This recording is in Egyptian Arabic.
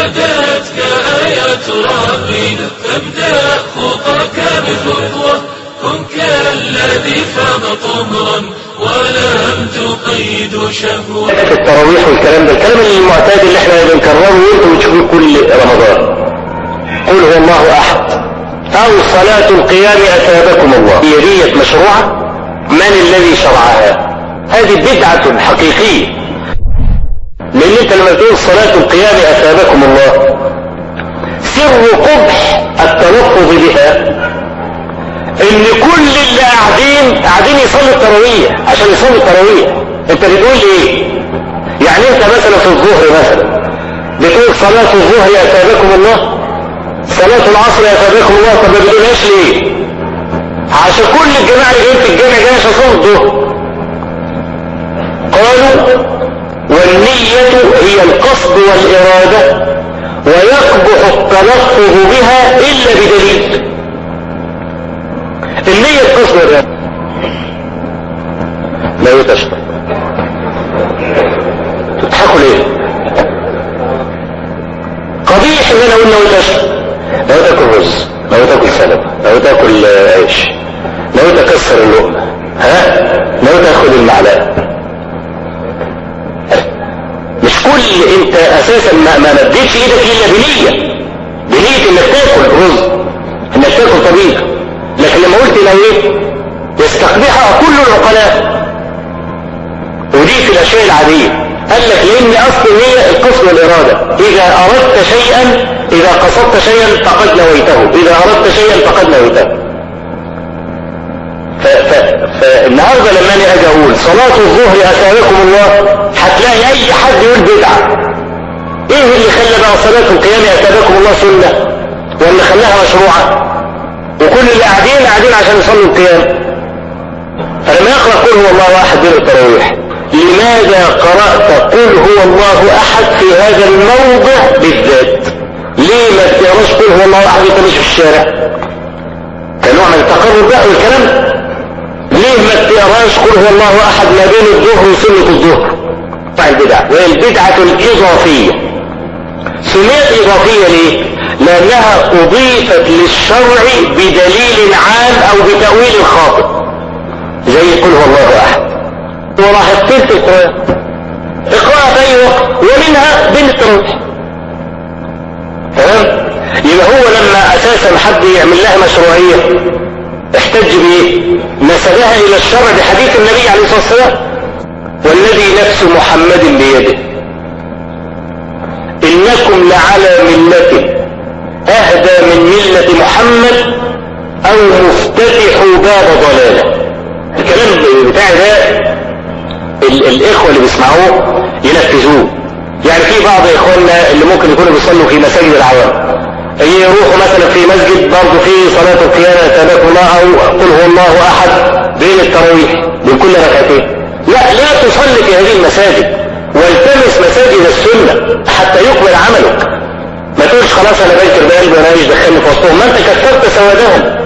نادتك آيات ربنا فابدأ خطاك بخطوة كن كالذي فاض طهرا ولم تقيد شهوة في التراويح والكلام ده الكلام المعتاد اللي احنا بنكرره وانتم بتشوفوه كل رمضان قل هو الله احد او صلاة القيام اثابكم الله هي ديت مشروعة من الذي شرعها هذه بدعة حقيقية لان انت لما تقول صلاة القيام اثابكم الله سر قبح التلفظ بها ان كل اللي قاعدين قاعدين يصلوا التراويح عشان يصلوا التراويح انت بتقول ايه يعني انت مثلا في الظهر مثلا بتقول صلاة الظهر اثابكم الله صلاة العصر اثابكم الله طب ما بتقولهاش ليه عشان كل الجماعة اللي جايين في الجامع جاي عشان يصلوا الظهر قالوا والنية هي القصد والإرادة ويقبح التلفظ بها إلا بدليل النية القصد والإرادة لا يتشرب تضحكوا ليه قبيح ان انا اقول لو تشرب لو تاكل رز لو تاكل سلطه لو تاكل عيش لو تكسر اللقمه ها لو تاخد المعلقه مش كل انت اساسا ما, ما مديتش ايدك الا بنية بنية انك تاكل رز انك تاكل طبيخ لكن لما قلت لو ايه يستقبحها كل العقلاء ودي في الاشياء العادية قال لك لان اصل هي القصد والارادة اذا اردت شيئا اذا قصدت شيئا فقد نويته اذا اردت شيئا فقد نويته ف... ف... فالنهاردة لما انا اجي اقول صلاة الظهر اثابكم الله هتلاقي اي حد يقول بدعة ايه اللي خلى بقى صلاة القيام اثابكم الله سنة ولا خلاها مشروعة وكل اللي قاعدين قاعدين عشان يصلوا القيام فلما يقرأ قل هو الله احد بين التراويح لماذا قرأت قل هو الله احد في هذا الموضع بالذات ليه ما بتقراش قل هو الله احد وانت ماشي في الشارع كنوع من التقرب بقى والكلام ليه ما بتقراش قل هو الله احد ما بين الظهر وسنة الظهر بتاع البدع وهي البدعة الاضافية سميت اضافية ليه لانها اضيفت للشرع بدليل عام او بتأويل خاطئ زي قل هو الله احد وراح تلت القرآن اقرأها في اي وقت ومنها بين التراويح تمام يبقى هو لما اساسا حد يعمل لها مشروعية احتج بايه نسبها الى الشرع بحديث النبي عليه الصلاة والسلام والذي نفس محمد بيده انكم لعلى ملة اهدى من ملة محمد او مفتتح باب ضلالة الكلام بتاعي ده ال الاخوة اللي بيسمعوه ينفذوه يعني في بعض اخواننا اللي ممكن يكونوا بيصلوا في مساجد العوام يروحوا مثلا في مسجد برضه في صلاة القيامة تبارك الله او قل هو الله احد بين التراويح بين كل ركعتين لا لا تصلي في هذه المساجد والتمس مساجد السنة حتى يقبل عملك ما تقولش خلاص انا بنكر بقلبي وانا مش دخلني في وسطهم ما انت كثرت سوادهم